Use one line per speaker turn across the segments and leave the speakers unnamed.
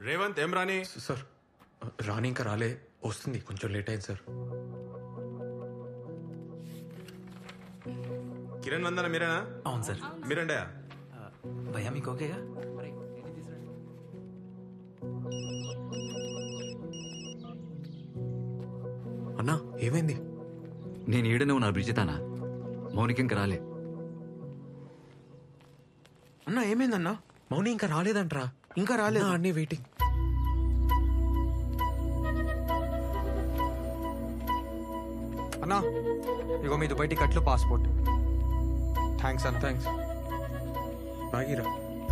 రేవంత్ ఏం రాని
సార్ రాని ఇంకా రాలే వస్తుంది కొంచెం లేట్ అయింది సార్
కిరణ్ వందన మీరేనా
అవును సార్
మీరండే
భయ్యా మీకు ఓకేగా
అన్నా ఏమైంది
నేను ఈడనే ఉన్నా బ్రిజితానా మౌనికి ఇంకా రాలే
అన్నా ఏమైందన్నా
మౌని ఇంకా రాలేదంట్రా
ఇంకా రాలేదు
అన్నీ వెయిటింగ్
అన్నా ఇగో మీ దుబాయ్ టికెట్లు పాస్పోర్ట్ థ్యాంక్స్ అన్న
థ్యాంక్స్ బాగిరా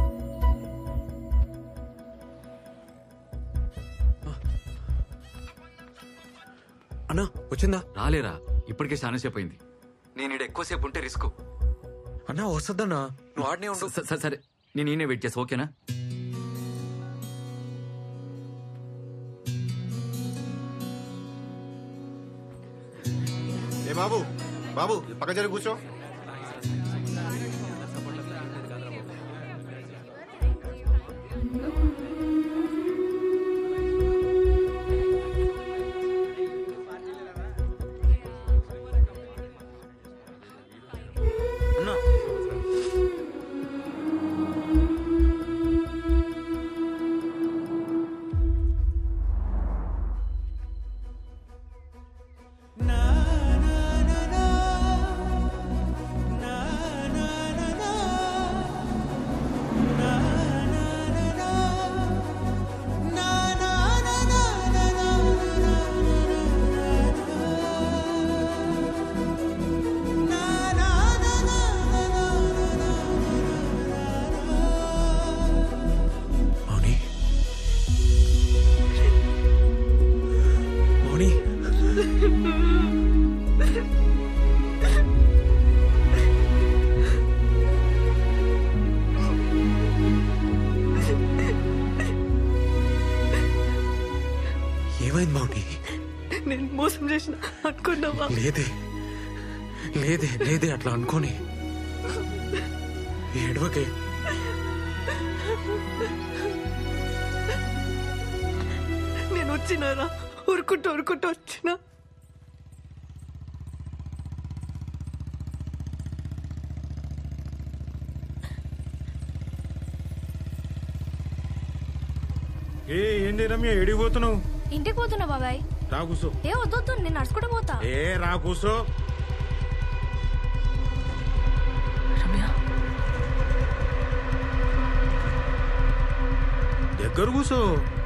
అన్నా వచ్చిందా
రాలేరా ఇప్పటికే చాలా సేపు అయింది నేను ఈడ ఎక్కువసేపు ఉంటే రిస్క్
అన్నా వస్తుందన్నా నువ్వు ఆడనే ఉండు
స- స- సరే నేను ఈయనే వెయిట్ చేస్తా ఓకేనా
ఏ బాబు బాబు పక్క జరి కూర్చో
అన్నా
మౌని మౌని ఏమైంది మౌని
నేను మోసం చేసిన అనుకున్నావా
లేదే లేదే లేదే అట్లా అనుకోని ఏడవకే
నేను వచ్చినారా ఉరుకుంటూ ఉరుకుంటూ వచ్చిన
ఏ ఏంది రమ్య ఎడిగిపోతున్నావు
ఇంటికి పోతున్నా బాబాయ్
రా కూసో
ఏ వద్దొద్దు నేను నడుచుకుంటూ పోతా
ఏ రా కూసో దగ్గర కూసో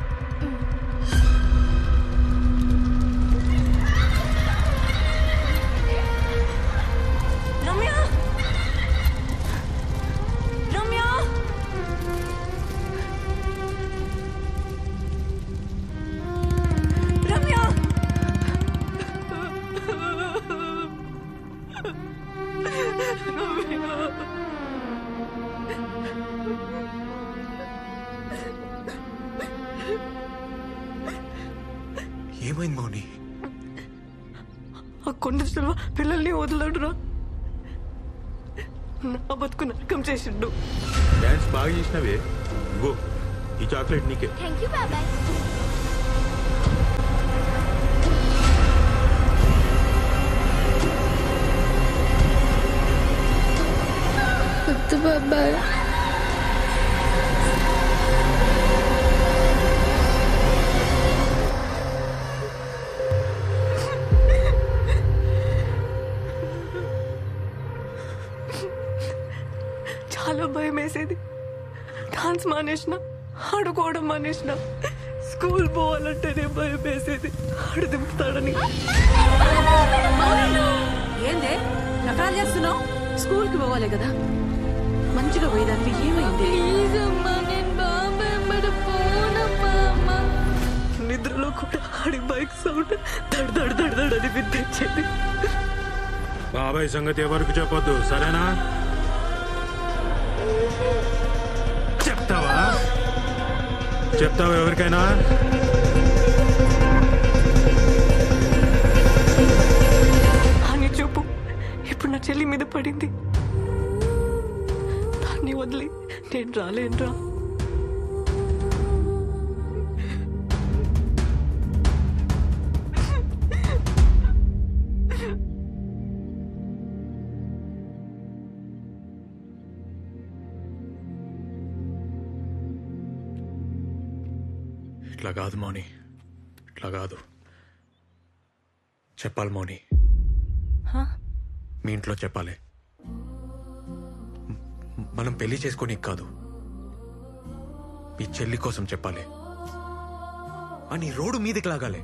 రమ్య రమ్య రమ్య
ఏమైంది మౌని
ఆ కొండ చెల్వ పిల్లల్ని వదలడురా నా బతుకు నరకం చేసిండు
డాన్స్ బాగా చేసినవే ఇగో ఈ చాక్లెట్ నీకే
థ్యాంక్ యూ బాబాయ్ వద్దు బాబాయ్
చాలా భయం వేసేది డాన్స్ మానేసిన ఆడుకోవడం మానేసిన స్కూల్ పోవాలంటేనే భయం వేసేది ఆడు దింపుతాడని
ఏందే నకరాలు చేస్తున్నావు స్కూల్ కి పోవాలి కదా మంచిగా పోయేదానికి ఏమైంది
ప్లీజ్ అమ్మా నేను బాబాయ్ ఎంబడ పోనమ్మా అమ్మా
నిద్రలో కూడా ఆడి బైక్ సౌండ్ దడ్ దడ్ దడ్ దడ్ అని వినిపించేది
బాబాయ్ సంగతి ఎవరికి చెప్పొద్దు సరేనా చెప్తావా చెప్తావా ఎవరికైనా
అని చూపు ఇప్పుడు నా చెల్లి మీద పడింది దాన్ని వదిలి నేను రాలేనురా
ఇట్లా కాదు మౌని ఇట్లా కాదు చెప్పాలి మౌని మీ ఇంట్లో చెప్పాలి మ్- మనం పెళ్లి చేసుకోనీకి కాదు మీ చెల్లి కోసం చెప్పాలి అని రోడ్డు మీదకి లాగాలి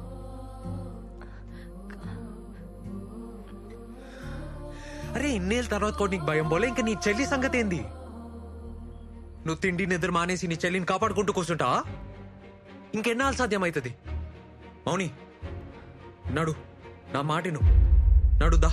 అరే ఇన్నేళ్ళ తర్వాత కూడా నీకు భయం పోలే ఇంకా నీ చెల్లి సంగతి ఏంది నువ్వు తిండి నిద్ర మానేసి నీ చెల్లిని కాపాడుకుంటూ కూర్చుంటావా ఇంకెన్నాళ్ళు సాధ్యమవుతుంది మౌని నడు నా మాటిను నడుదా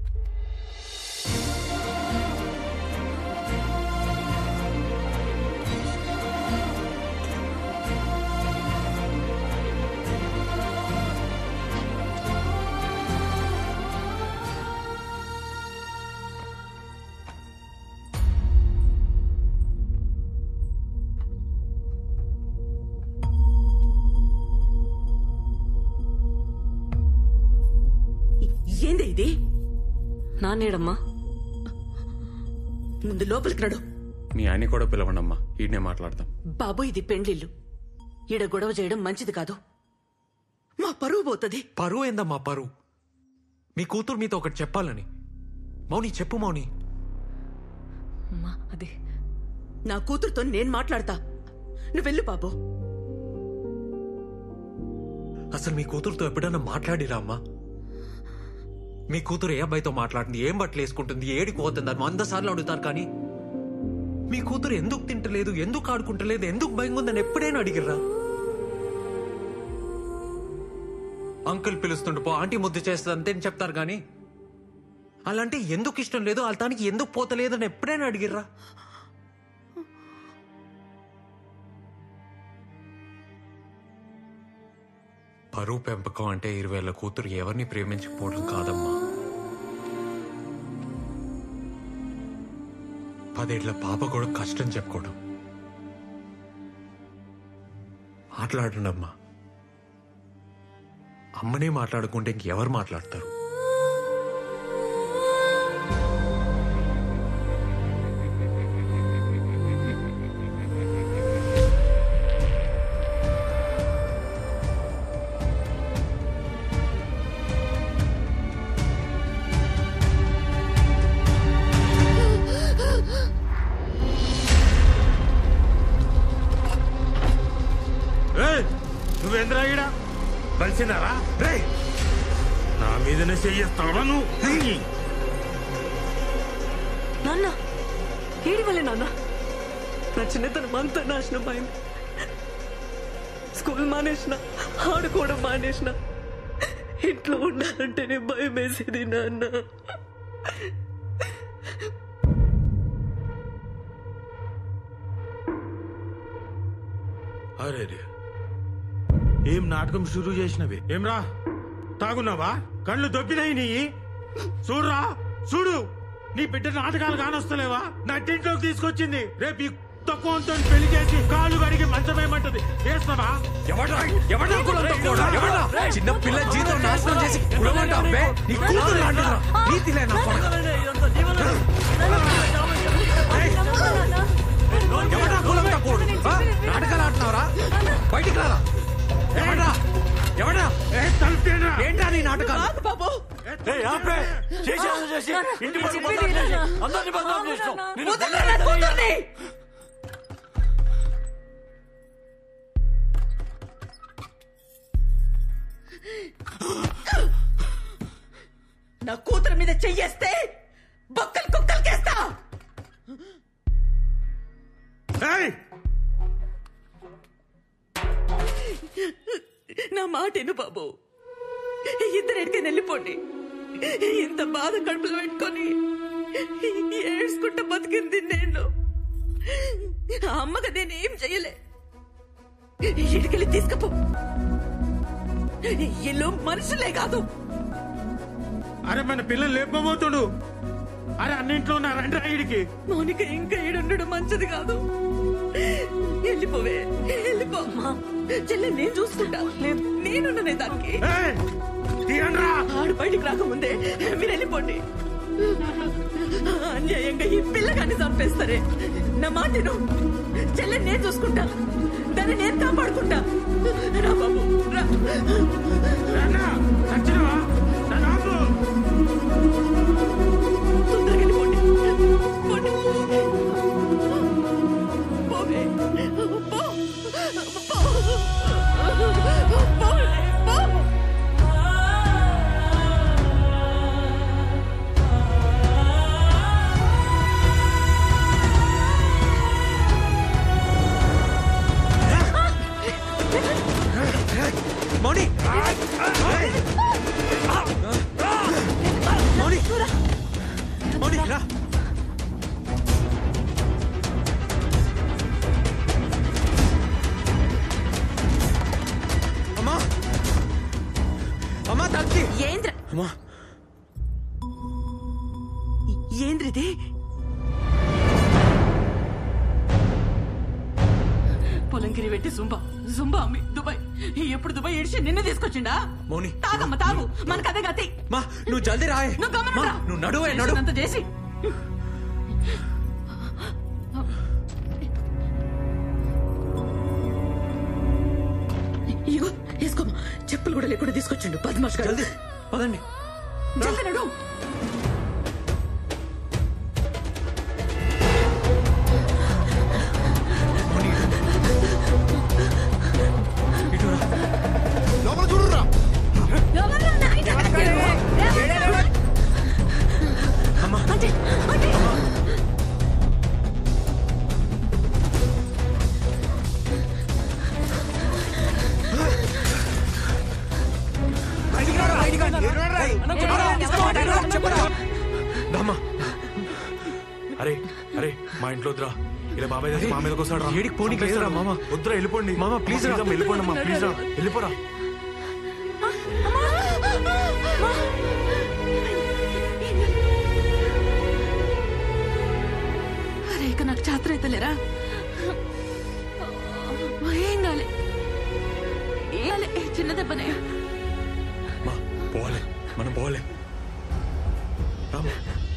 ఏంది ఇది
నానేడమ్మా
ముందు లోపలికి నడు
మీ ఆయన కూడా పిలవండమ్మా ఈడనే మాట్లాడదాం
బాబు ఇది పెండ్లిల్లు ఈడ గొడవ చేయడం మంచిది కాదు మా పరువు పోతుంది
పరువు ఏందమ్మా పరువు మీ కూతురు మీతో ఒకటి చెప్పాలని మౌని చెప్పు మౌని
అమ్మా అది
నా కూతురుతో నేను మాట్లాడతా నువ్వు వెళ్ళు బాబు
అసలు మీ కూతురుతో ఎప్పుడైనా మాట్లాడిరా అమ్మా మీ కూతురు ఏ అబ్బాయితో మాట్లాడింది ఏం బట్టలు వేసుకుంటుంది ఏడికి పోతుంది అని వంద సార్లు అడుగుతారు కానీ మీ కూతురు ఎందుకు తింటలేదు ఎందుకు ఆడుకుంటలేదు ఎందుకు భయంగా ఉందని ఎప్పుడైనా అడిగిర్రా అంకుల్ పిలుస్తుండు పో ఆంటీ ముద్దు చేస్తుంది అంతే అని చెప్తారు కానీ అలాంటి ఎందుకు ఇష్టం లేదు వాళ్ళతానికి ఎందుకు పోతలేదు అని ఎప్పుడైనా అడిగిర్రా పరువు పెంపకం అంటే ఇరవేళ్ల కూతురు ఎవరిని ప్రేమించకపోవడం కాదమ్మా పదేళ్ల పాప కూడా కష్టం చెప్పుకోవడం మాట్లాడండి అమ్మా అమ్మనే మాట్లాడుకుంటే ఇంకెవరు మాట్లాడతారు
ఏయ్, నువ్వేంద్రా ఈడ కలిసినారా రే నా మీదనే చెయ్యేస్తావా నువ్వు హీ!
నాన్న ఏడి వల్లే నాన్న నా చిన్నతనం అంతా నాశనం అయింది స్కూల్ మానేసిన ఆడుకోవడం మానేసిన ఇంట్లో ఉండాలంటేనే భయం వేసేది నాన్న
అరే రే ఏం నాటకం షురూ చేసినవి ఏం రా తాగున్నావా కళ్ళు దొబ్బినాయి నీ చూడురా చూడు నీ బిడ్డ నాటకాలు కానొస్తలేవా నా టింట్లోకి తీసుకొచ్చింది రేపు ఈ తక్కువతో పెళ్లి చేసి కాళ్ళు కడిగి మంచమేమంటది వేస్తావా
చిన్న పిల్ల జీతం నాశనం చేసి కులమంటావే? నీ కూతురు లాంటిదిరా. నీతి లేని నా కొడుకు. ఏయ్, ఎవడ్రా కులం తక్కువోడు? ఆ? నాటకాలు ఆడుతున్నావురా బయటికి రారా ఎవడ్రా ఎవడ్రా
ఏ, తలుపు తీయరా.
ఏంటా నీ నాటకాలు
ఆగు బాబు వదలరా నా కూతుర్ని! నా కూతురు మీద చెయ్యేస్తే బొక్కలు కుక్కలకేస్తా
ఏయ్,
నా మాట విను బాబు ఇద్దరు ఎడికని వెళ్ళిపోండి ఇంత బాధ కడుపులో పెట్టుకొని ఏడ్చుకుంటూ బతికింది నేను ఆ అమ్మగా నేను ఏం చెయ్యలే ఇడికెళ్ళి తీసుకపో ఇల్లు మనుషులే కాదు
అరే మన పిల్లలు లేపబోతుడు అరే అన్నింట్లో ఉన్న రండి రాయుడికి
మౌనిక ఇంకా ఈడుండడం మంచిది కాదు వెళ్ళిపోవే వెళ్ళిపో చెల్లె నేను చూసుకుంటా లేదు నేనున్ననే దానికి
ఏయ్, తీయండ్రా
ఆడు బయటికి రాకముందే మీరు వెళ్ళిపోండి అన్యాయంగా ఈ పిల్లగాన్ని చంపేస్తారే నా మాట విను. చెల్లెని నేను చూసుకుంటా దాన్ని నేను కాపాడుకుంటా
నాన్న, చచ్చినావా? నన్ను ఆపు.
తొందరగా వెళ్ళిపోండి పోండి. పోవే. పో. పో. పోలే. పో.
మౌని మౌని మౌని రా అమ్మా అమ్మా తల్లి
ఏంద్ర
అమ్మా
ఏంద్రిది పొలంకిరి పెట్టి జుంబా జుంబా అమ్మి దుబాయ్ ఎప్పుడు దుబాయ్ ఏడిచి నిన్ను తీసుకొచ్చిండా
మౌని
తాగమ్మ తాగు మనకు అదే గతి
మా నువ్వు జల్దీ రాయ్
నువ్వు గమనం
మా,
రా.
నువ్వు నడువే నడు
చేసినంత చేసి ఇగో వేసుకోమా చెప్పులు కూడా లేకుండా తీసుకొచ్చిండు పద్మాష్ గారు
జల్దీ పదండి
జల్దీ నడు
ఇటు రా
లోపల చూడురా
అమ్మా
అంటే అంటే
దమ్మా
అరే అరే మా ఇంట్లో వద్దురా ఇలా బాబాయ్ దగ్గర మా మీదకి వస్తాడు రా.
ఏడికి పోనీకి
చంపేస్తాడు.
లేదురా, మామ.
వద్దురా వెళ్ళిపోండి
మామ, ప్లీజ్ రా.
అమ్మ, వెళ్ళిపోండి అమ్మా ప్లీజ్ రా వెళ్ళిపోరా
అరే ఇక నాకు చాత్ర అవుతలేరా ఏం కాలే ఏం కాలే చిన్న దెబ్బనే
మా పోలే మనం పోలే రామా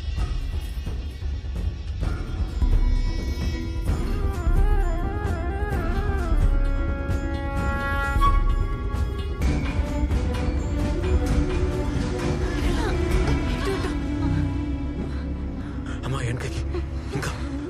అమ్మా వెనకకి ఇంకా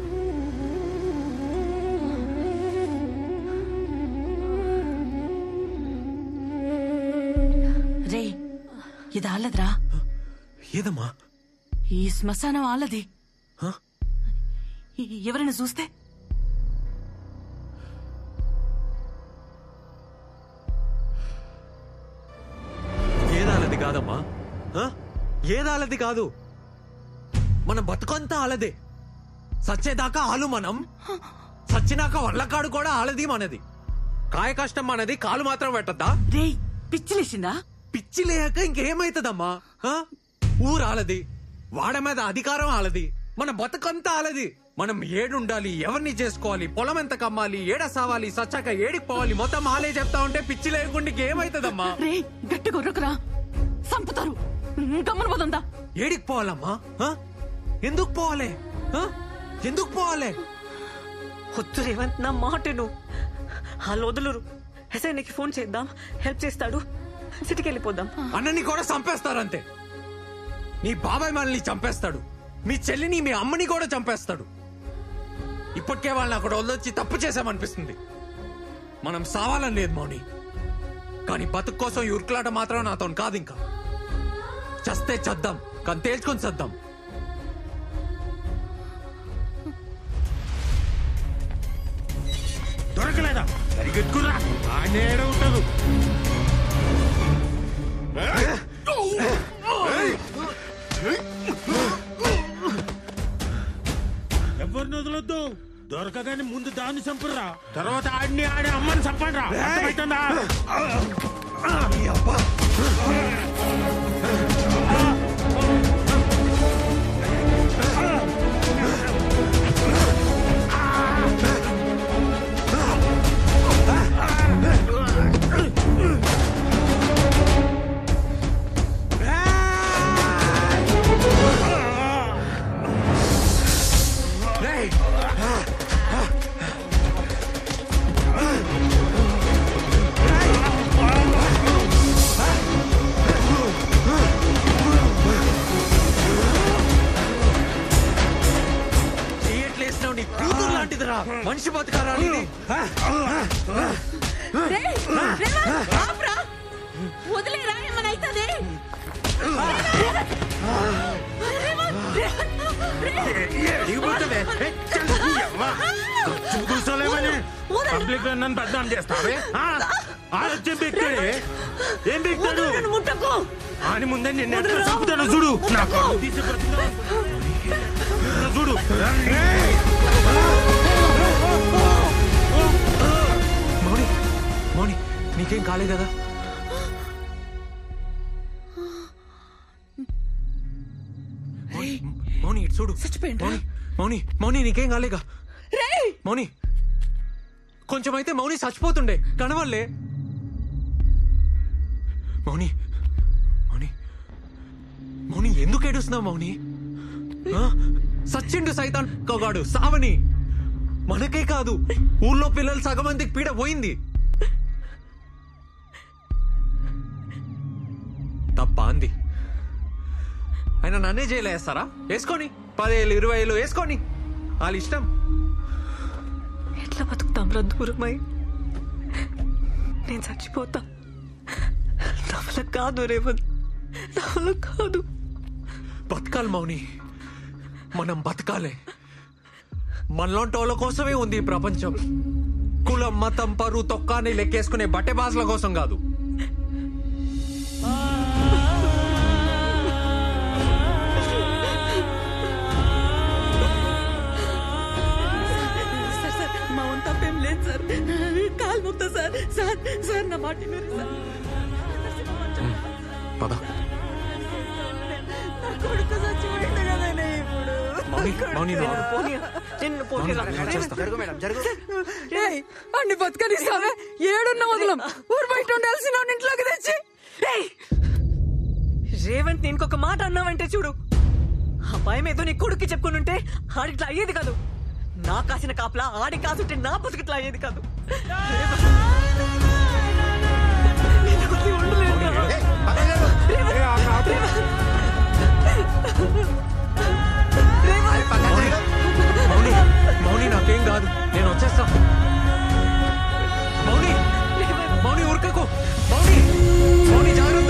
రే ఇది ఆలదురా
ఏదమ్మా
ఈ శ్మశానం ఆలది
హ?
ఈ- ఎవరైనా చూస్తే
ఏదాలది కాదమ్మా ఆ? ఏదాలది కాదు మన బతుకంతా ఆలదే సచ్చేదాకా ఆలు మనం సచ్చినాక వల్లకాడు కూడా ఆలది మనది కాయ కష్టం మనది కాలు మాత్రం పెట్టద్దా
రే పిచ్చిలేసిందా
పిచ్చి లేక ఇంకేమైతుందమ్మా ఆ? ఊరాలది వాడ మీద అధికారం ఆలది మన బతుకంతా ఆలది మనం ఏడుండాలి ఎవరిని చేసుకోవాలి పొలం ఎంత కమ్మాలి ఏడ సావాలి సచ్చాక ఏడికి పోవాలి మొత్తం ఆలే చెప్తా ఉంటే పిచ్చి లేకుండా ఇంకేమైతుందమ్మా
రే గట్టి గొర్రకురా సంపుతారు గమ్మన పోదందా
ఏడికి పోవాలమ్మా ఆ? ఎందుకు పోవాలి ఆ? ఎందుకు పోవాలి
వద్దు రేవంత్ నా మాటను వాళ్ళు వదులురు ఎస్ఐనికి ఫోన్ చేద్దాం హెల్ప్ చేస్తాడు సిటీకి వెళ్ళిపోదాం
అన్నని కూడా చంపేస్తారంతే నీ బాబాయ్ మనల్ని చంపేస్తాడు మీ చెల్లిని మీ అమ్మని కూడా చంపేస్తాడు ఇప్పటికే వాళ్ళని అక్కడ వదిలొచ్చి తప్పు చేశామనిపిస్తుంది మనం సావాలని లేదు మౌని కానీ బతుకు కోసం ఈ ఉరుకులాట మాత్రం నాతో కాదు ఇంకా చస్తే చద్దాం కానీ తేల్చుకొని చద్దాం
దొరకలేదా సరిగెట్టుకురా ఆడనే ఏడ ఉంటారు ఎవరిని వదలొద్దు దొరకగానే ముందు దాన్ని చంపుర్రా తర్వాత ఆడిని ఆడి అమ్మని చంపండి రా అర్థమవుతుందా?
రేయ్!
ఆ
మౌని
రేయ్, రేవంత్, ఆపురా. వదిలేరా ఏమైనా అవుతుంది
ఎడిగిపోతుంది కూర్చోలేమని పబ్లిక్ లో నన్ను బద్నాం చేస్తావే ఆ? ఆడొచ్చేం బిక్తాడే ఏం బిక్తాడు
నన్ను ముట్టకు
అని ముందే నిన్ను ఎట్లా చంపుతాను చూడు నా కళ్ళు తీసి బ్రతుకుతావా? చూడు
మౌని మౌని నీకేం కాలే కదా మౌని, మౌని ఇటు చూడు
చచ్చిపోయిండ్రా?
మౌని మౌని మౌని నీకేం కాలేగా మౌని కొంచెం అయితే మౌని చచ్చిపోతుండే కనవల్లే మౌని మౌని మౌని ఎందుకు ఏడుస్తున్నావు మౌని ఆ? సచ్చిండు సైతాన్ కొగాడు సావని మనకే కాదు ఊళ్ళో పిల్లలు సగం మందికి పీడ పోయింది తప్ప అంది ఆయన నన్నే జైలు వేస్తారా వేసుకొని పదేళ్ళు ఇరవై ఏళ్ళు వేసుకొని వాళ్ళ ఇష్టం
ఎట్లా బతుకుతాం రా దూరమై నేను చచ్చిపోతా నా వల్ల కాదు రేవంత్ నా వల్ల కాదు
బతకాలి మౌని మనం బతకాలే మనలాంటి వాళ్ళ కోసమే ఉంది ఈ ప్రపంచం కులం మతం పరు తొక్కాని లెక్కేసుకునే బట్టె బాసుల కోసం కాదు
సార్ సార్ మా వంత తప్పేం లేదు సార్ కాలు మొక్తా సార్ సార్ సార్ నా మాట వినండి సార్
పద
నా కొడుకు చచ్చిపోయింది కదనే ఇప్పుడు
మౌని మౌని నువ్వు ఆగు.
పోనీ నిన్ను పోనీ
మౌని, నేను చేస్తా.
ఏయ్, అన్ని బతకనిస్తావే ఏడున్న వదలం ఊరు బయట ఉండాల్సిన వాడిని ఇంట్లోకి తెచ్చి
ఏయ్! రేవంత్ నేను ఇంకొక మాట అన్నావంటే చూడు ఆ భయం ఏదో నీ కొడుక్కి చెప్పుకుని ఉంటే ఆడిట్లా అయ్యేది కాదు నా కాసిన కాపలా ఆడి కాసుంటే నా బతుకిట్లా అయ్యేది కాదు నేను వదిలి ఉండలేను రా.
మౌని మౌని మౌని నాకేం కాదు నేను వచ్చేస్తా మౌని మౌని ఉరకకు మౌని మౌని జాగ్రత్త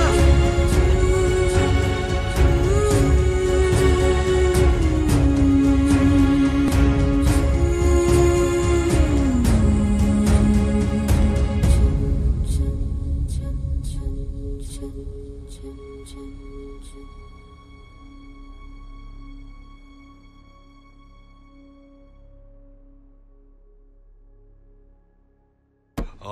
Thank you.